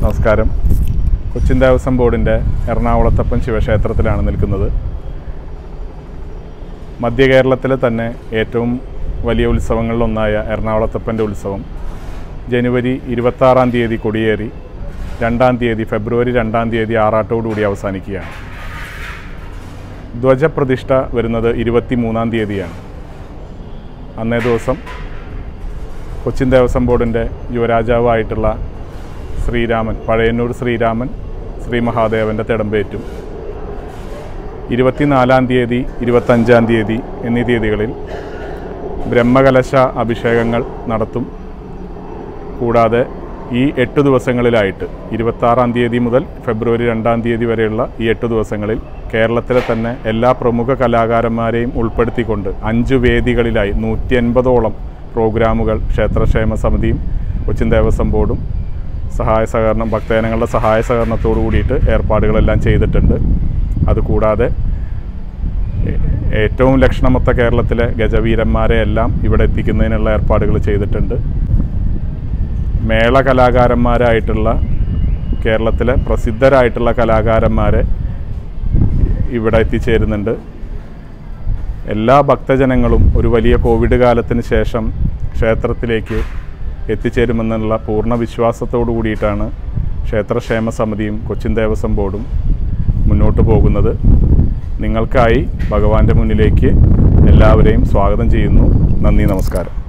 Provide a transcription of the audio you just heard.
നമസ്കാരം കൊച്ചിൻ ദേവസ്വം ബോർഡിൻ്റെ എറണാകുളത്തപ്പൻ ശിവക്ഷേത്രത്തിലാണ് നിൽക്കുന്നത് മധ്യ കേരളത്തിലെ തന്നെ ഏറ്റവും വലിയ ഉത്സവങ്ങളിലൊന്നായ എറണാകുളത്തപ്പൻ്റെ ഉത്സവം ജനുവരി ഇരുപത്താറാം തീയതി കൊടിയേറി രണ്ടാം തീയതി ഫെബ്രുവരി രണ്ടാം തീയതി ആറാട്ടോടുകൂടി അവസാനിക്കുകയാണ് ധ്വജപ്രതിഷ്ഠ വരുന്നത് ഇരുപത്തി മൂന്നാം തീയതിയാണ് അന്നേ ദിവസം കൊച്ചിൻ ദേവസ്വം ബോർഡിൻ്റെ യുവരാജാവായിട്ടുള്ള ശ്രീരാമൻ പഴയന്നൂർ ശ്രീരാമൻ ശ്രീ മഹാദേവൻ്റെ തിടമ്പേറ്റും ഇരുപത്തിനാലാം തീയതി ഇരുപത്തഞ്ചാം തീയതി എന്നീ തീയതികളിൽ ബ്രഹ്മകലശ അഭിഷേകങ്ങൾ നടത്തും കൂടാതെ ഈ എട്ട് ദിവസങ്ങളിലായിട്ട് ഇരുപത്താറാം തീയതി മുതൽ ഫെബ്രുവരി രണ്ടാം തീയതി വരെയുള്ള ഈ എട്ട് ദിവസങ്ങളിൽ കേരളത്തിലെ തന്നെ എല്ലാ പ്രമുഖ കലാകാരന്മാരെയും ഉൾപ്പെടുത്തിക്കൊണ്ട് അഞ്ച് വേദികളിലായി നൂറ്റി എൺപതോളം പ്രോഗ്രാമുകൾ ക്ഷേത്രക്ഷേമ സമിതിയും കൊച്ചിൻ ദേവസ്വം ബോർഡും സഹായ സഹകരണം ഭക്തജനങ്ങളുടെ സഹായ സഹകരണത്തോടു കൂടിയിട്ട് ഏർപ്പാടുകളെല്ലാം ചെയ്തിട്ടുണ്ട് അതുകൂടാതെ ഏ- ഏറ്റവും ലക്ഷണമൊത്ത കേരളത്തിലെ ഗജവീരന്മാരെ എല്ലാം ഇവിടെ എത്തിക്കുന്നതിനുള്ള ഏർപ്പാടുകൾ ചെയ്തിട്ടുണ്ട് മേള കലാകാരന്മാരായിട്ടുള്ള കേരളത്തിലെ പ്രസിദ്ധരായിട്ടുള്ള കലാകാരന്മാരെ ഇവിടെ എത്തിച്ചേരുന്നുണ്ട് എല്ലാ ഭക്തജനങ്ങളും ഒരു വലിയ കോവിഡ് കാലത്തിന് ശേഷം ക്ഷേത്രത്തിലേക്ക് എത്തിച്ചേരുമെന്നുള്ള പൂർണ്ണ വിശ്വാസത്തോടു കൂടിയിട്ടാണ് ക്ഷേത്രക്ഷേമ സമിതിയും കൊച്ചിൻ ദേവസ്വം ബോർഡും മുന്നോട്ട് പോകുന്നത് നിങ്ങൾക്കായി ഭഗവാന്റെ മുന്നിലേക്ക് എല്ലാവരെയും സ്വാഗതം ചെയ്യുന്നു നന്ദി നമസ്കാരം